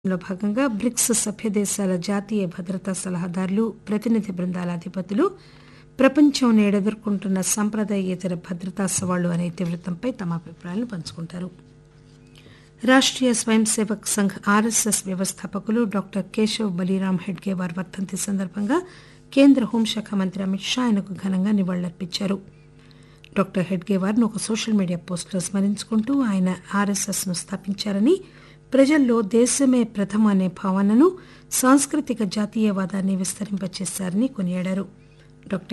లో భాగంగా బ్రిక్స్ సభ్య దేశాల జాతీయ భద్రతా సలహాదారులు ప్రతినిధి బృందాల అధిపతులు ప్రపంచం నేడు ఎదుర్కొంటున్న సంప్రదాయేతర భద్రతా సవాళ్లు అనే ఇతివృత్తంపై తమ అభిప్రాయాలను పంచుకుంటారు రాష్టీయ స్వయం సేవక్ సంఘ్ ఆర్ఎస్ఎస్ వ్యవస్థాపకులు డాక్టర్ కేశవ్ బలీరాం హెడ్గేవార్ వర్దంతి సందర్భంగా కేంద్ర హోంశాఖ మంత్రి అమిత్ షా ఆయనకు ఘనంగా నివాళులర్పించారు డాక్టర్ హెడ్గేవార్ ను ఒక సోషల్ మీడియా పోస్టులో స్మరించుకుంటూ ఆయన ఆర్ఎస్ఎస్ ను స్థాపించారని ప్రజల్లో దేశమే ప్రథమ అనే భావనను సాంస్కృతిక జాతీయవాదాన్ని విస్తరింపచేశారని కొనియాడారు